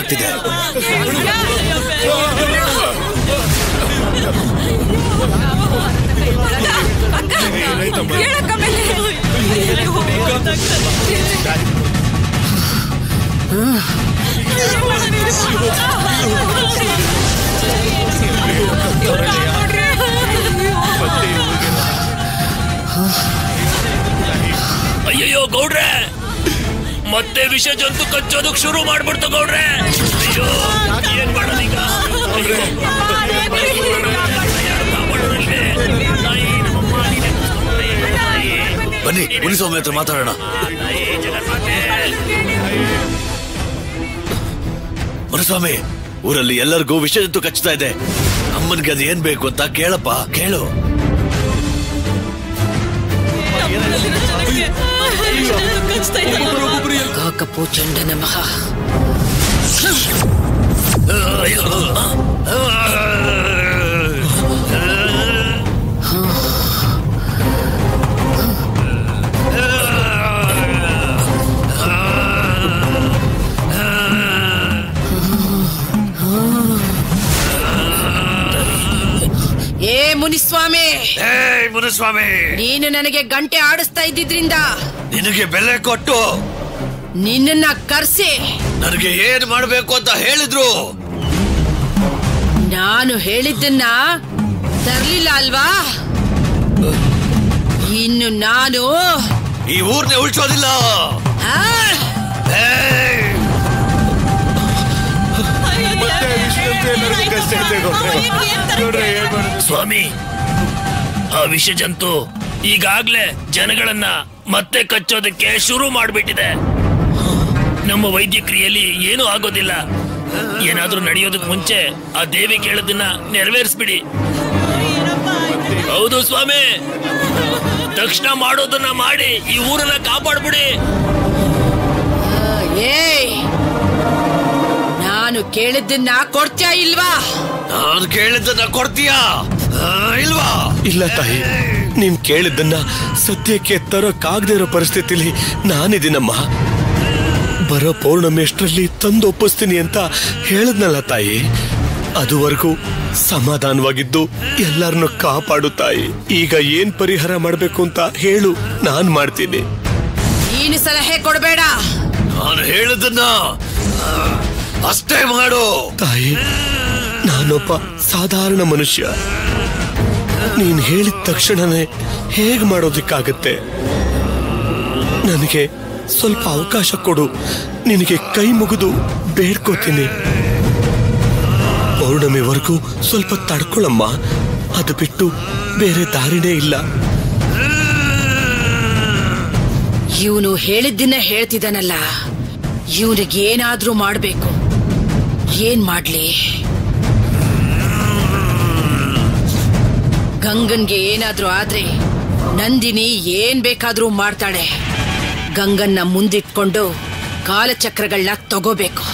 ಆಗ್ತಿದೆ ಅಯ್ಯಯ್ಯೋ ಗೌಡ್ರೆ ಮತ್ತೆ ವಿಷ ಜಂತು ಕಚ್ಚೋದಕ್ ಶುರು ಮಾಡ್ಬಿಡ್ತು ಗೌಡ್ರೆ ಅಯ್ಯೋ ಏನ್ ಮಾಡೋದೀಗ ಅಯ್ಯೋ, ಯಾರು ಕಾಪಾಡೋರಿಲ್ವೇ? ತಾಯಿ, ನಮ್ಮಮ್ಮ, ನೀನೇ ತಾಯಿ, ಬನ್ನಿ ಮುನಿಸ್ವಾಮಿ ಹತ್ರ ಮಾತಾಡೋಣ ತಾಯಿ, ಜಗನ್ಮಾತೆ. ಮುನಿಸ್ವಾಮಿ ಊರಲ್ಲಿ ಎಲ್ಲರಿಗೂ ವಿಷಯಂತೂ ಕಚ್ತಾ ಇದೆ ಅಮ್ಮನ್ಗೆ ಅದು ಏನ್ ಬೇಕು ಅಂತ ಕೇಳಪ್ಪ ಕೇಳು ಕಾಕಪೂಚಂಡ ನಮಃ ಅಯ್ಯೋ. ಏ ಮುನಿಸ್ವಾಮಿ ಏಯ್ ಮುನಿಸ್ವಾಮಿ ನೀನು ನನಗೆ ಗಂಟೆ ಆಡಿಸ್ತಾ ಇದ್ದಿದ್ರಿಂದ ನಿನಗೆ ಬೆಲೆ ಕೊಟ್ಟು ನಿನ್ನನ್ನ ಕರ್ಸಿ ನನಗೆ ಏನ್ ಮಾಡ್ಬೇಕು ಅಂತ ಹೇಳಿದ್ರು ನಾನು ಹೇಳಿದ್ದನ್ನ ತರ್ಲಿಲ್ಲ ಅಲ್ವಾ ಇನ್ನು ನಾನು ಈ ಊರ್ನೆ ಉಳ್ಸೋದಿಲ್ಲ ಆ, ಏಯ್! ಸ್ವಾಮಿ ಆ ವಿಷ ಜಂತು ಈಗಾಗ್ಲೇ ಜನಗಳನ್ನ ಮತ್ತೆ ಕಚ್ಚೋದಕ್ಕೆ ಶುರು ಮಾಡ್ಬಿಟ್ಟಿದೆ ನಮ್ಮ ವೈದ್ಯಕ್ರಿಯೆಯಲ್ಲಿ ಏನೂ ಆಗೋದಿಲ್ಲ ಏನಾದ್ರೂ ನಡೆಯೋದಕ್ ಮುಂಚೆ ಆ ದೇವಿ ಕೇಳೋದನ್ನ ನೆರವೇರಿಸ್ಬಿಡಿ ಹೌದು ಸ್ವಾಮಿ ತಕ್ಷಣ ಮಾಡೋದನ್ನ ಮಾಡಿ ಈ ಊರನ್ನ ಕಾಪಾಡ್ಬಿಡಿ ಏಯ್ ನಾನು ಕೇಳಿದ್ದನ್ನ ಕೊಡ್ತ್ಯಾ ಇಲ್ವಾ ನಾನು ಕೇಳಿದ್ದನ್ನ ಕೊಡ್ತೀಯಾ ಆ, ಇಲ್ವಾ ಇಲ್ಲ ತಾಯಿ ನೀನ್ ಕೇಳಿದ್ದನ್ನ ಸದ್ಯಕ್ಕೆ ತರೋಕ್ಕಾಗದೇ ಇರೋ ಪರಿಸ್ಥಿತಿಲಿ ನಾನಿದ್ದೀನಮ್ಮ ಬರೋ ಪೌರ್ಣಮಿ ಅಷ್ಟರಲ್ಲಿ ತಂದು ಒಪ್ಪಿಸ್ತೀನಿ ಅಂತ ಹೇಳದ್ನಲ್ಲ ತಾಯಿ ಅದುವರೆಗೂ ಸಮಾಧಾನವಾಗಿದ್ದು ಎಲ್ಲರನ್ನು ಕಾಪಾಡು ತಾಯಿ ಈಗ ಏನ್ ಪರಿಹಾರ ಮಾಡ್ಬೇಕು ಅಂತ ಹೇಳು ನಾನ್ ಮಾಡ್ತೀನಿ ನೀನು ಸಲಹೆ ಕೊಡಬೇಡ ನಾನು ಹೇಳಿದ್ದನ್ನ ಆ, ಅಷ್ಟೇ ಮಾಡು ತಾಯಿ ನಾನೊಬ್ಬ ಸಾಧಾರಣ ಮನುಷ್ಯ ನೀನ್ ಹೇಳಿದ ತಕ್ಷಣನೇ ಹೇಗ್ ಮಾಡೋದಿಕ್ಕಾಗತ್ತೆ ನನಗೆ ಸ್ವಲ್ಪ ಅವಕಾಶ ಕೊಡು ನಿನಗೆ ಕೈ ಮುಗಿದು ಬೇಡ್ಕೋತೀನಿ ಪೌರ್ಣಮಿವರೆಗೂ ಸ್ವಲ್ಪ ತಡ್ಕೊಳಮ್ಮ ಅದು ಬಿಟ್ಟು ಬೇರೆ ದಾರಿನೇ ಇಲ್ಲ ಇವನು ಹೇಳಿದ್ದನ್ನ ಹೇಳ್ತಿದ್ದಾನಲ್ಲ ಇವನಿಗೆ ಏನಾದ್ರೂ ಮಾಡ್ಬೇಕು ಏನ್ ಮಾಡ್ಲಿ ಗಂಗನ್ಗೆ ಏನಾದ್ರೂ ಆದ್ರೆ ನಂದಿನಿ ಏನ್ ಬೇಕಾದ್ರೂ ಮಾಡ್ತಾಳೆ ಗಂಗನ್ನ ಮುಂದಿಟ್ಕೊಂಡು ಕಾಲಚಕ್ರಗಳನ್ನ ತಗೋಬೇಕು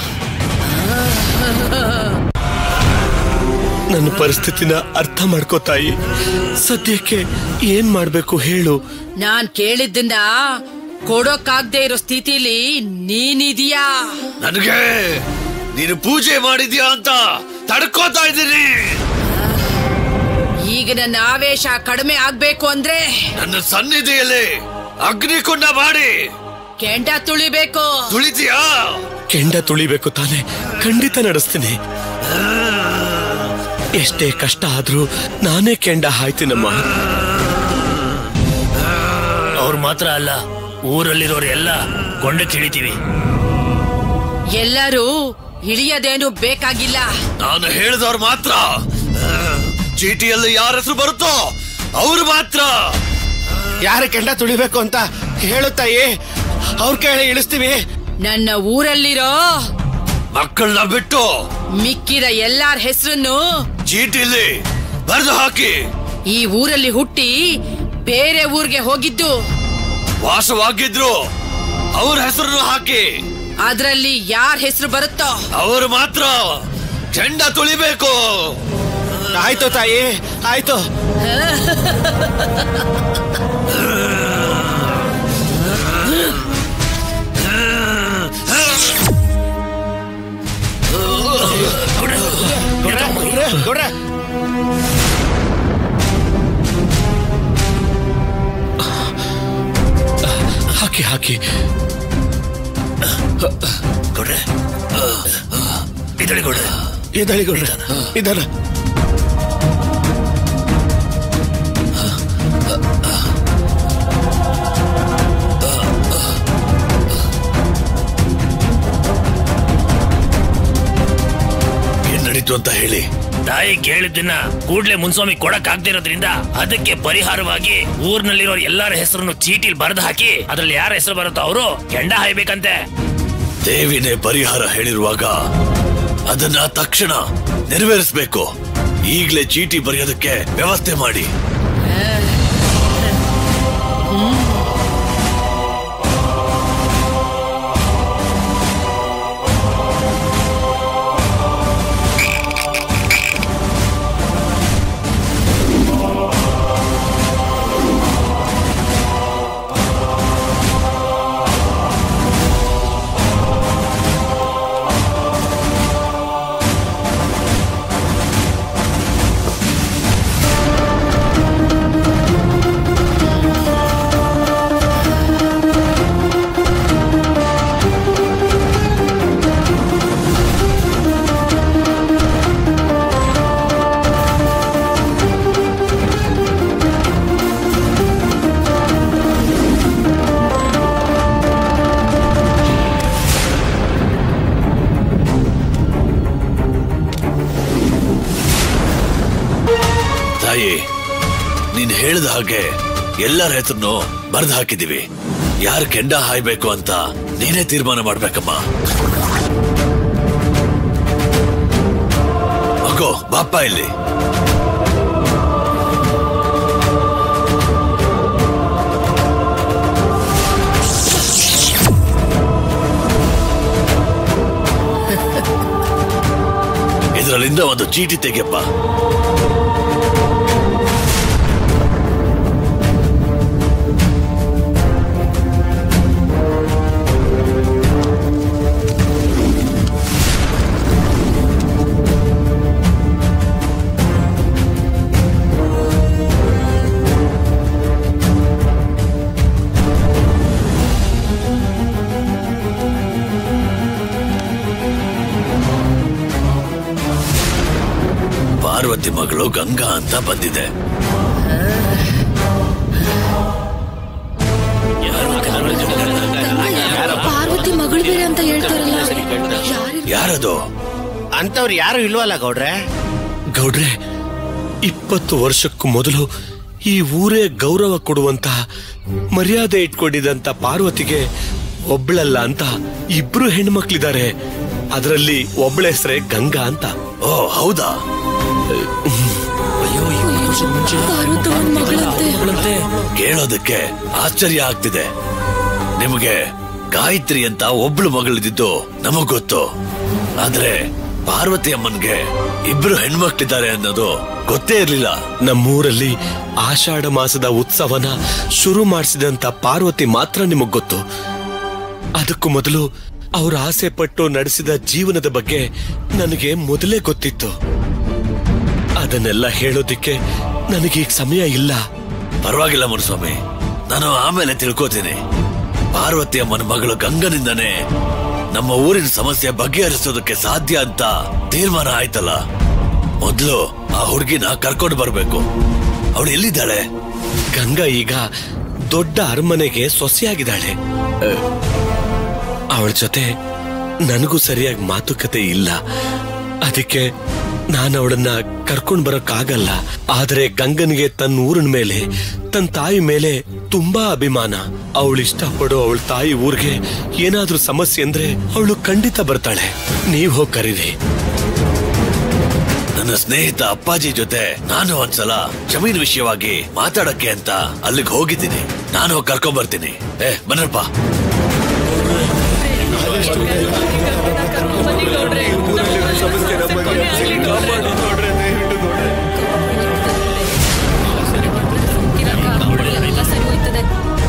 ನನ್ನ ಪರಿಸ್ಥಿತಿನ ಅರ್ಥ ಮಾಡ್ಕೋ ತಾಯಿ ಸದ್ಯಕ್ಕೆ ಏನ್ ಮಾಡ್ಬೇಕು ಹೇಳು ನಾನ್ ಕೇಳಿದ್ದನ್ನ ಕೊಡೋಕಾಗ್ದೇ ಇರೋ ಸ್ಥಿತಿಲಿ ನೀನಿದೀಯಾ ನನಗೆ ನೀನು ಪೂಜೆ ಮಾಡಿದ್ಯಾ ಅಂತ ತಡ್ಕೋತಾ ಇದ್ದೀನಿ ಈಗ ನನ್ನ ಆವೇಶ ಕಡಿಮೆ ಆಗ್ಬೇಕು ಅಂದ್ರೆ ನನ್ನ ಸನ್ನಿಧಿಯಲ್ಲಿ ಅಗ್ನಿಕುಂಡ ಮಾಡಿ ಕೆಂಡ ತುಳಿಬೇಕು ತುಳಿತೀಯಾ ಕೆಂಡ ತುಳಿಬೇಕು ತಾನೆ ಖಂಡಿತ ನಡೆಸ್ತೀನಿ ಎಷ್ಟೇ ಕಷ್ಟ ಆದ್ರೂ ನಾನೇ ಕೆಂಡ ಹಾಯ್ತೀನಮ್ಮ ಅವ್ರು ಮಾತ್ರ ಅಲ್ಲ ಊರಲ್ಲಿರೋರು ಎಲ್ಲ ಗೊಂಡೆ ತಿಳಿತೀವಿ ಎಲ್ಲರೂ ಇಳಿಯದೇನು ಬೇಕಾಗಿಲ್ಲ ನಾನು ಹೇಳಿದವ್ರು ಮಾತ್ರ ಆ, ಚೀಟಿಯಲ್ಲಿ ಯಾರ ಹೆಸರು ಬರುತ್ತೋ ಅವ್ರು ಮಾತ್ರ ಯಾರ ಕೆಂಡ ತುಳಿಬೇಕು ಅಂತ ಹೇಳು ತಾಯಿ ಅವ್ರ ಕೇಳಿ ಇಳಿಸ್ತೀವಿ ನನ್ನ ಊರಲ್ಲಿರೋ ಮಕ್ಕಳನ್ನ ಬಿಟ್ಟು ಮಿಕ್ಕಿದ ಎಲ್ಲಾರ ಹೆಸರನ್ನು ಚೀಟಿಲಿ ಬರೆದು ಹಾಕಿ ಈ ಊರಲ್ಲಿ ಹುಟ್ಟಿ ಬೇರೆ ಊರಿಗೆ ಹೋಗಿದ್ದು ವಾಸವಾಗಿದ್ರು ಅವ್ರ ಹೆಸರನ್ನು ಹಾಕಿ ಅದ್ರಲ್ಲಿ ಯಾರ ಹೆಸರು ಬರುತ್ತೋ ಅವರು ಮಾತ್ರ ಕೆಂಡ ತುಳಿಬೇಕು ಆಯ್ತು ತಾಯಿ ಆಯ್ತು ಬೆಂಕಿ ಹಾಕಿ ಗೌಡ್ರೆ ಇದಳಿ ಗೌಡ್ರೆ ಎದಳಿ ಗೌಡ್ರೆ ನಿಧಾನ ಏನ್ ನಡೀತು ಅಂತ ಹೇಳಿ ತಾಯಿ ಕೇಳಿದ್ದನ್ನ ಕೂಡ್ಲೆ ಮುನ್ಸ್ವಾಮಿ ಕೊಡಕ್ ಆಗ್ದಿರೋದ್ರಿಂದ ಅದಕ್ಕೆ ಪರಿಹಾರವಾಗಿ ಊರ್ನಲ್ಲಿರೋ ಎಲ್ಲರ ಹೆಸರನ್ನು ಚೀಟಿಲ್ ಬರೆದು ಹಾಕಿ ಅದ್ರಲ್ಲಿ ಯಾರ ಹೆಸರು ಬರುತ್ತೋ ಅವರು ಕೆಂಡ ಹಾಯ್ಬೇಕಂತೆ ದೇವಿನೇ ಪರಿಹಾರ ಹೇಳಿರುವಾಗ ಅದನ್ನ ತಕ್ಷಣ ನೆರವೇರಿಸಬೇಕು ಈಗಲೇ ಚೀಟಿ ಬರೆಯೋದಕ್ಕೆ ವ್ಯವಸ್ಥೆ ಮಾಡಿ ತಾಯಿ ನೀನ್ ಹೇಳಿದ ಹಾಗೆ ಎಲ್ಲರ ಹೆಸರನ್ನು ಬರೆದು ಹಾಕಿದೀವಿ ಯಾರು ಕೆಂಡ ಹಾಯ್ಬೇಕು ಅಂತ ನೀನೇ ತೀರ್ಮಾನ ಮಾಡ್ಬೇಕಮ್ಮ ಮಗೋ ಬಾಪ ಇಲ್ಲಿ ಇದರಲ್ಲಿಂದ ಒಂದು ಚೀಟಿ ತೆಗೆಯಪ್ಪ ಪಾರ್ವತಿ ಮಗಳು ಗಂಗಾ ಅಂತ ಬಂದಿದೆ ಪಾರ್ವತಿ ಮಗಳು ಬೇರೆ ಅಂತ ಹೇಳ್ತಾರಲ್ಲ ಯಾರಿದು? ಯಾರದು ಅಂತವ್ರು ಯಾರು ಇಲ್ವಲ್ಲ ಗೌಡ್ರೆ ಗೌಡ್ರೆ ಇಪ್ಪತ್ತು ವರ್ಷಕ್ಕೂ ಮೊದಲು ಈ ಊರೇ ಗೌರವ ಕೊಡುವಂತಹ ಮರ್ಯಾದೆ ಇಟ್ಕೊಂಡಿದ್ದಂತ ಪಾರ್ವತಿಗೆ ಒಬ್ಳಲ್ಲ ಅಂತ ಇಬ್ರು ಹೆಣ್ಮಕ್ಳಿದ್ದಾರೆ ಅದರಲ್ಲಿ ಒಬ್ಳ ಹೆಸರೇ ಗಂಗಾ ಅಂತ ಓ ಹೌದಾ ಪಾರ್ವತಿ ಅವ್ನ್ ಮಗಳಂತೆ ಕೇಳೋದಕ್ಕೆ ಆಶ್ಚರ್ಯ ಆಗ್ತಿದೆ ನಿಮಗೆ ಗಾಯತ್ರಿ ಅಂತ ಒಬ್ಳು ಮಗಳಿದ್ದು ನಮಗ್ ಗೊತ್ತು ಆದ್ರೆ ಪಾರ್ವತಿ ಅಮ್ಮನ್ಗೆ ಇಬ್ರು ಹೆಣ್ಮಕ್ಳಿದ್ದಾರೆ ಅನ್ನೋದು ಗೊತ್ತೇ ಇರ್ಲಿಲ್ಲ ನಮ್ಮೂರಲ್ಲಿ ಆಷಾಢ ಮಾಸದ ಉತ್ಸವನ ಶುರು ಮಾಡಿಸಿದಂತ ಪಾರ್ವತಿ ಮಾತ್ರ ನಿಮಗ್ ಗೊತ್ತು ಅದಕ್ಕೂ ಮೊದಲು ಅವ್ರ ಆಸೆ ಪಟ್ಟು ನಡೆಸಿದ ಜೀವನದ ಬಗ್ಗೆ ನನಗೆ ಮೊದಲೇ ಗೊತ್ತಿತ್ತು ಅದನ್ನೆಲ್ಲ ಹೇಳೋದಿಕ್ಕೆ ನನಗೀಗ ಸಮಯ ಇಲ್ಲ ಪರವಾಗಿಲ್ಲ ಮುನಿಸ್ವಾಮಿ ನಾನು ಆಮೇಲೆ ತಿಳ್ಕೋತೀನಿ ಪಾರ್ವತಿ ಅಮ್ಮನ ಮಗಳು ಗಂಗನಿಂದನೇ ನಮ್ಮ ಊರಿನ ಸಮಸ್ಯೆ ಬಗೆಹರಿಸೋದಕ್ಕೆ ಸಾಧ್ಯ ಅಂತ ತೀರ್ಮಾನ ಆಯ್ತಲ್ಲ ಮೊದ್ಲು ಆ ಹುಡುಗಿನ ಕರ್ಕೊಂಡು ಬರ್ಬೇಕು ಅವಳು ಎಲ್ಲಿದ್ದಾಳೆ ಗಂಗಾ ಈಗ ದೊಡ್ಡ ಅರಮನೆಗೆ ಸೊಸೆಯಾಗಿದ್ದಾಳೆ ಅವಳ ಜೊತೆ ನನಗೂ ಸರಿಯಾಗಿ ಮಾತುಕತೆ ಇಲ್ಲ ಅದಕ್ಕೆ ನಾನು ಅವಳನ್ನ ಕರ್ಕೊಂಡ್ ಬರೋಕ್ಕಾಗಲ್ಲ ಆದ್ರೆ ಗಂಗನಿಗೆ ತನ್ನ ಊರಿನ ಮೇಲೆ ತನ್ನ ತಾಯಿ ಮೇಲೆ ತುಂಬಾ ಅಭಿಮಾನ ಅವಳು ಇಷ್ಟಪಡೋ ಅವಳ ತಾಯಿ ಊರಿಗೆ ಏನಾದ್ರೂ ಸಮಸ್ಯೆ ಅಂದ್ರೆ ಅವಳು ಖಂಡಿತ ಬರ್ತಾಳೆ ನೀವ್ ಹೋಗ್ ಕರೀರಿ ನನ್ನ ಸ್ನೇಹಿತ ಅಪ್ಪಾಜಿ ಜೊತೆ ನಾನು ಒಂದ್ಸಲ ಜಮೀನ್ ವಿಷಯವಾಗಿ ಮಾತಾಡಕ್ಕೆ ಅಂತ ಅಲ್ಲಿಗೆ ಹೋಗಿದ್ದೀನಿ ನಾನು ಹೋಗಿ ಕರ್ಕೊಂಡ್ ಬರ್ತೀನಿ ಏ ಬನ್ನಪ್ಪ ಎಲ್ಲ ಸರಿ ಹೋಯ್ತದೆ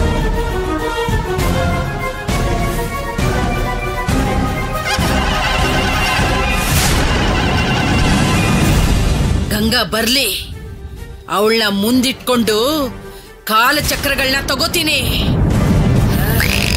ಗಂಗಾ ಬರ್ಲಿ ಅವಳನ್ನ ಮುಂದಿಟ್ಕೊಂಡು ಕಾಲಚಕ್ರಗಳನ್ನ ತಗೋತೀನಿ